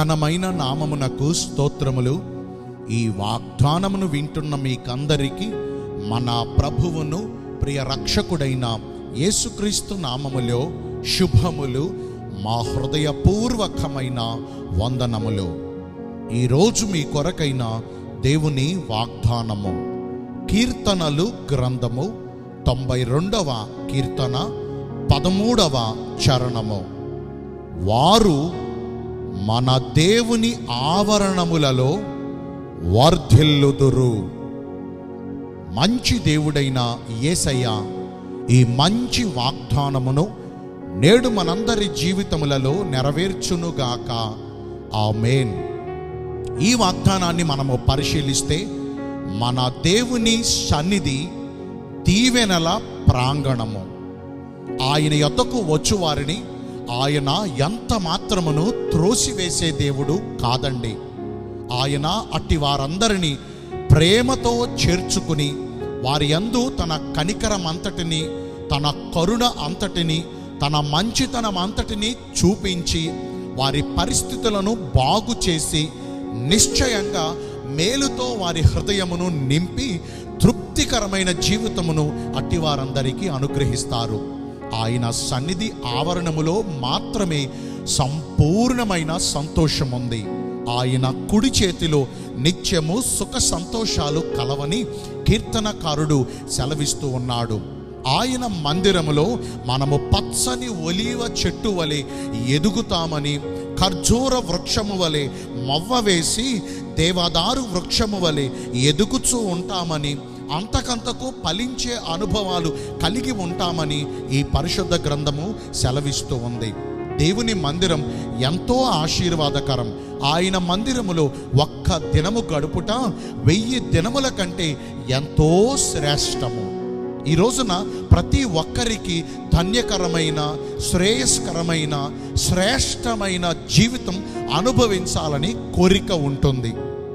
ఘనమైన నామమునకు స్తోత్రములు ఈ వాగ్దానమును వింటున్న మీకందరికీ మన ప్రభువును ప్రియ రక్షకుడైన యేసుక్రీస్తు నామములో శుభములు మా హృదయపూర్వకమైన వందనములు ఈరోజు మీ కొరకైన దేవుని వాగ్దానము కీర్తనలు గ్రంథము తొంభై రెండవ కీర్తన పదమూడవ చరణము వారు మన దేవుని ఆవరణములలో వర్ధిల్లుదురు మంచి దేవుడైన యేసయ్య ఈ మంచి వాగ్దానమును నేడు మనందరి జీవితములలో నెరవేర్చునుగాక ఆమేన్ ఈ వాగ్దానాన్ని మనము పరిశీలిస్తే మన దేవుని సన్నిధి దీవెనల ప్రాంగణము ఆయన యొద్దకు వచ్చు వారిని ఆయన ఎంత మాత్రమును త్రోసివేసే దేవుడు కాదండి ఆయన అట్టి వారందరినీ ప్రేమతో చేర్చుకుని వారి యందు తన కనికరం అంతటిని తన కరుణ అంతటిని తన మంచితనం అంతటిని చూపించి వారి పరిస్థితులను బాగు చేసి నిశ్చయంగా మేలుతో వారి హృదయమును నింపి తృప్తికరమైన జీవితమును అట్టి వారందరికీ అనుగ్రహిస్తారు ఆయన సన్నిధి ఆవరణములో మాత్రమే సంపూర్ణమైన సంతోషం ఉంది ఆయన కుడి చేతిలో నిత్యము సుఖ సంతోషాలు కలవని కీర్తనకారుడు సెలవిస్తూ ఉన్నాడు ఆయన మందిరములో మనము పచ్చని ఒలీవ చెట్టు వలె ఎదుగుతామని ఖర్జూర వృక్షము వలె మొవ్వ వేసి దేవదారు వృక్షము వలె ఎదుగుచూ ఉంటామని అంతకంతకు ఫలించే అనుభవాలు కలిగి ఉంటామని ఈ పరిశుద్ధ గ్రంథము సెలవిస్తూ ఉంది దేవుని మందిరం ఎంతో ఆశీర్వాదకరం ఆయన మందిరములో ఒక్క దినము గడుపుట వెయ్యి దినముల కంటే ఎంతో శ్రేష్టము ఈ రోజున ప్రతి ఒక్కరికి ధన్యకరమైన శ్రేయస్కరమైన శ్రేష్టమైన జీవితం అనుభవించాలని కోరిక ఉంటుంది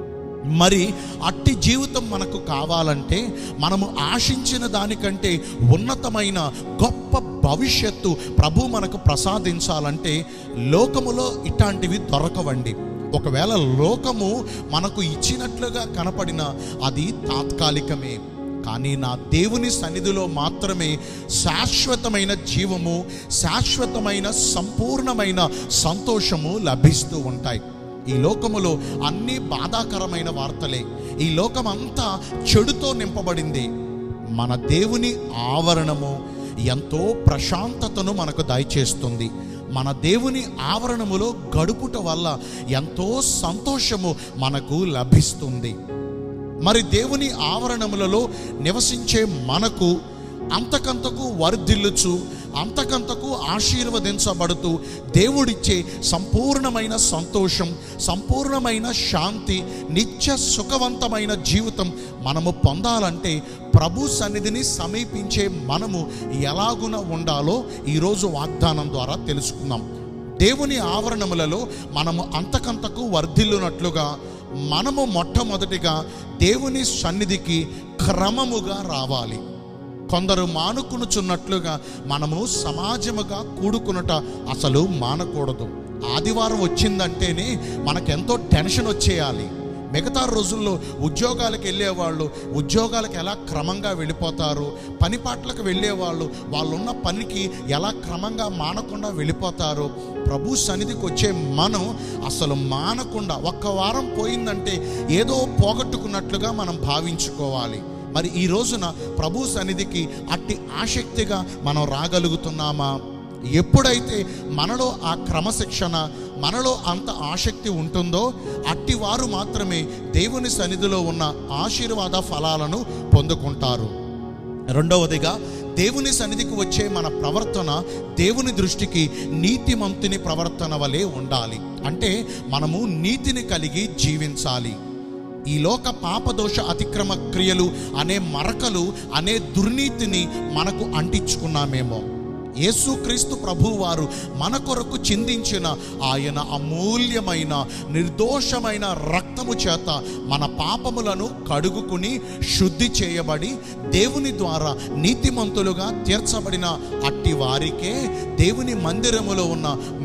మరి అట్టి జీవితం మనకు కావాలంటే మనము ఆశించిన దానికంటే ఉన్నతమైన గొప్ప భవిష్యత్తు ప్రభు మనకు ప్రసాదించాలంటే లోకములో ఇట్లాంటివి దొరకవండి ఒకవేళ లోకము మనకు ఇచ్చినట్లుగా కనపడిన అది తాత్కాలికమే కానీ నా దేవుని సన్నిధిలో మాత్రమే శాశ్వతమైన జీవము శాశ్వతమైన సంపూర్ణమైన సంతోషము లభిస్తూ ఉంటాయి ఈ లోకములో అన్ని బాధాకరమైన వార్తలే ఈ లోకమంతా చెడుతో నింపబడింది మన దేవుని ఆవరణము ఎంతో ప్రశాంతతను మనకు దయచేస్తుంది మన దేవుని ఆవరణములో గడుపుట వల్ల ఎంతో సంతోషము మనకు లభిస్తుంది మరి దేవుని ఆవరణములలో నివసించే మనకు అంతకంతకు వర్ధిల్లుచు అంతకంతకు ఆశీర్వదించబడుతూ దేవుడిచ్చే సంపూర్ణమైన సంతోషం సంపూర్ణమైన శాంతి నిత్య సుఖవంతమైన జీవితం మనము పొందాలంటే ప్రభు సన్నిధిని సమీపించే మనము ఎలాగున ఉండాలో ఈరోజు వాగ్దానం ద్వారా తెలుసుకుందాం దేవుని ఆవరణములలో మనము అంతకంతకు వర్ధిల్లునట్లుగా మనము మొట్టమొదటిగా దేవుని సన్నిధికి క్రమముగా రావాలి కొందరు మానుకునుచున్నట్లుగా మనము సమాజముగా కూడుకునుట అసలు మానకూడదు ఆదివారం వచ్చిందంటేనే మనకెంతో టెన్షన్ వచ్చేయాలి మిగతా రోజుల్లో ఉద్యోగాలకు వెళ్ళేవాళ్ళు ఉద్యోగాలకు ఎలా క్రమంగా వెళ్ళిపోతారు పని పాటలకు వెళ్ళేవాళ్ళు వాళ్ళున్న పనికి ఎలా క్రమంగా మానకుండా వెళ్ళిపోతారు ప్రభు సన్నిధికి వచ్చే మనం అసలు మానకుండా ఒక్క వారం పోయిందంటే ఏదో పోగొట్టుకున్నట్లుగా మనం భావించుకోవాలి మరి ఈ రోజున ప్రభు సన్నిధికి అట్టి ఆసక్తిగా మనం రాగలుగుతున్నామా ఎప్పుడైతే మనలో ఆ క్రమశిక్షణ మనలో అంత ఆసక్తి ఉంటుందో అట్టి వారు మాత్రమే దేవుని సన్నిధిలో ఉన్న ఆశీర్వాద ఫలాలను పొందుకుంటారు రెండవదిగా దేవుని సన్నిధికి వచ్చే మన ప్రవర్తన దేవుని దృష్టికి నీతిమంతుని ప్రవర్తన వలె ఉండాలి అంటే మనము నీతిని కలిగి జీవించాలి ఈ లోక పాపదోష అతిక్రమ క్రియలు అనే మరకలు అనే దుర్నీతిని మనకు అంటించుకున్నామేమో యేసుక్రీస్తు ప్రభువారు మన కొరకు చిందించిన ఆయన అమూల్యమైన నిర్దోషమైన రక్తము చేత మన పాపములను కడుగుకుని శుద్ధి చేయబడి దేవుని ద్వారా నీతిమంతులుగా తీర్చబడిన అట్టి వారికే దేవుని మందిరములో ఉన్న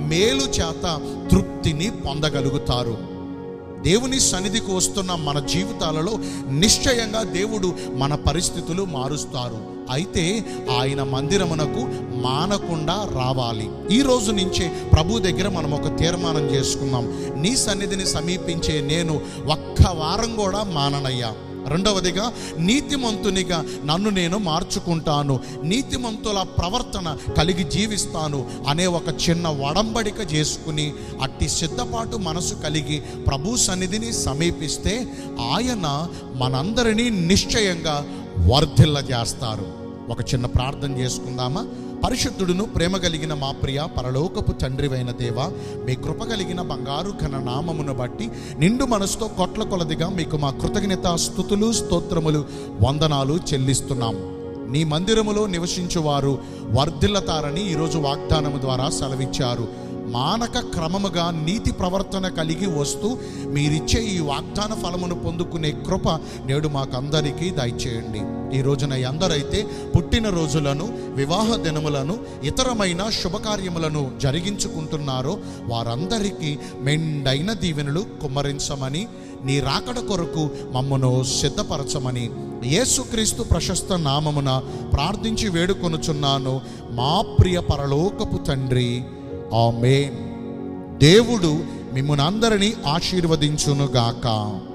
మేలు చేత తృప్తిని పొందగలుగుతారు దేవుని సన్నిధికి వస్తున్న మన జీవితాలలో నిశ్చయంగా దేవుడు మన పరిస్థితులు మారుస్తారు అయితే ఆయన మందిరమునకు మానకుండా రావాలి ఈ రోజు నుంచే ప్రభు దగ్గర మనం ఒక తీర్మానం చేసుకుందాం నీ సన్నిధిని సమీపించే నేను ఒక్క వారం కూడా మాననయ్యా రెండవదిగా నీతిమంతునిగా నన్ను నేను మార్చుకుంటాను నీతిమంతుల ప్రవర్తన కలిగి జీవిస్తాను అనే ఒక చిన్న వడంబడిక చేసుకుని అట్టి సిద్ధపాటు మనసు కలిగి ప్రభు సన్నిధిని సమీపిస్తే ఆయన మనందరినీ నిశ్చయంగా వర్ధిల్ల చేస్తారు ఒక చిన్న ప్రార్థన చేసుకుందామా పరిశుద్ధుడును ప్రేమ కలిగిన మా ప్రియ పరలోకపు తండ్రివైన దేవ మీ కృప కలిగిన బంగారు ఘన నామమును బట్టి నిండు మనసుతో కొట్ల కొలదిగా మీకు మా కృతజ్ఞత స్థుతులు స్తోత్రములు వందనాలు చెల్లిస్తున్నాం నీ మందిరములో నివసించువారు వర్ధిల్లతారని ఈరోజు వాగ్దానము ద్వారా సెలవిచ్చారు మానక క్రమముగా నీతి ప్రవర్తన కలిగి వస్తూ మీరిచ్చే ఈ వాగ్దాన ఫలమును పొందుకునే కృప నేడు మాకందరికీ దయచేయండి ఈ రోజున ఎందరైతే పుట్టిన రోజులను వివాహ దినములను ఇతరమైన శుభకార్యములను జరిగించుకుంటున్నారో వారందరికీ మెండైన దీవెనలు కుమ్మరించమని నీ రాకడ కొరకు మమ్మను సిద్ధపరచమని యేసుక్రీస్తు ప్రశస్త నామమున ప్రార్థించి వేడుకొనుచున్నాను మా ప్రియ పరలోకపు తండ్రి ఆమేన్ దేవుడు మిమ్మల్ని అందరినీ ఆశీర్వదించునుగాక